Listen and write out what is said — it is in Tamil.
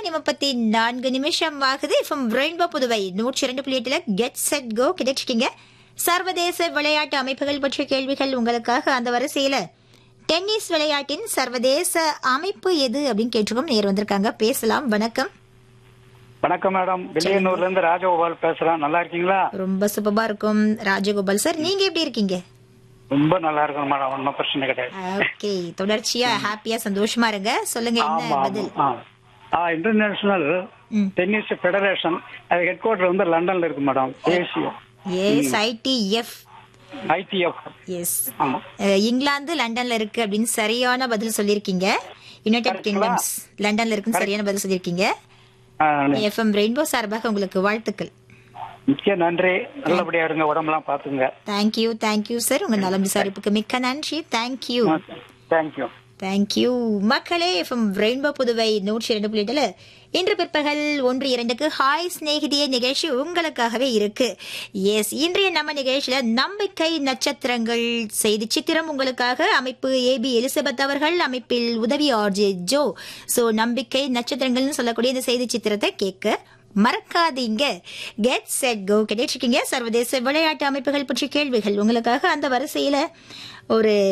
மணி முப்பத்தி நான்கு நிமிஷம் ஆகுது ஃப்ரம் ரெயின்போ புதுவை நூற்றி இரண்டு புள்ளி எட்டுல கெட் செட் கோ கிடைச்சிருக்கீங்க சர்வதேச விளையாட்டு அமைப்புகள் பற்றிய கேள்விகள் உங்களுக்காக அந்த வரிசையில டென்னிஸ் விளையாட்டின் சர்வதேச அமைப்பு எது அப்படின்னு கேட்டிருக்கோம் நேர் வந்திருக்காங்க பேசலாம் வணக்கம் வணக்கம் மேடம் வில்லியனூர்ல இருந்து ராஜகோபால் பேசுறேன் நல்லா இருக்கீங்களா ரொம்ப சூப்பரா இருக்கும் ராஜகோபால் சார் நீங்க எப்படி இருக்கீங்க ரொம்ப நல்லா இருக்கும் மேடம் ஒன்றும் பிரச்சனை கிடையாது ஓகே தொடர்ச்சியா ஹாப்பியா சந்தோஷமா இருங்க சொல்லுங்க என்ன ஆமா பதில் ஆமா ஆ ஆ இன்டர்நேஷனல் ம். டென்னிஸ் ஃபெடரேஷன் அது ஹெட் குவார்டர் வந்து லண்டன்ல இருக்கு மேடம் தேசிய எஸ் ஐடிஎஃப் ஐடிஎஃப் எஸ் ஆமா இங்கிலாந்து லண்டன்ல இருக்கு அப்படின்னு சரியான பதில் சொல்லியிருக்கீங்க யுனைடெட் கிங்டம்ஸ் லண்டன்ல இருக்குன்னு சரியான பதில் சொல்லியிருக்கீங்க ஆ, எஃப்எம் ரெயின்போ சார்பாக உங்களுக்கு வாழ்த்துக்கள் மிக்க நன்றி நல்லபடியா இருங்க உடம்பெல்லாம் பாத்துங்க தேங்க்யூ தேங்க்யூ சார் உங்க நலம் விசாரிப்புக்கு மிக்க நன்றி தேங்க்யூ தேங்க்யூ தேங்க்யூ மக்களே எஃப்எம் ரெயின்போ புதுவை நூற்றி இரண்டு புள்ளிட்டுல இன்று பிற்பகல் ஒன்று இரண்டுக்கு ஹாய் சிநேகிதிய நிகழ்ச்சி உங்களுக்காகவே இருக்கு எஸ் இன்றைய நம்ம நிகழ்ச்சியில நம்பிக்கை நட்சத்திரங்கள் செய்தி சித்திரம் உங்களுக்காக அமைப்பு ஏபி எலிசபெத் அவர்கள் அமைப்பில் உதவி ஆர்ஜே ஜோ சோ நம்பிக்கை நட்சத்திரங்கள்னு சொல்லக்கூடிய இந்த செய்தி சித்திரத்தை கேட்க மறக்காதீங்க கெட் செட் கோ கிடைச்சிருக்கீங்க சர்வதேச விளையாட்டு அமைப்புகள் பற்றிய கேள்விகள் உங்களுக்காக அந்த வரிசையில ஒரு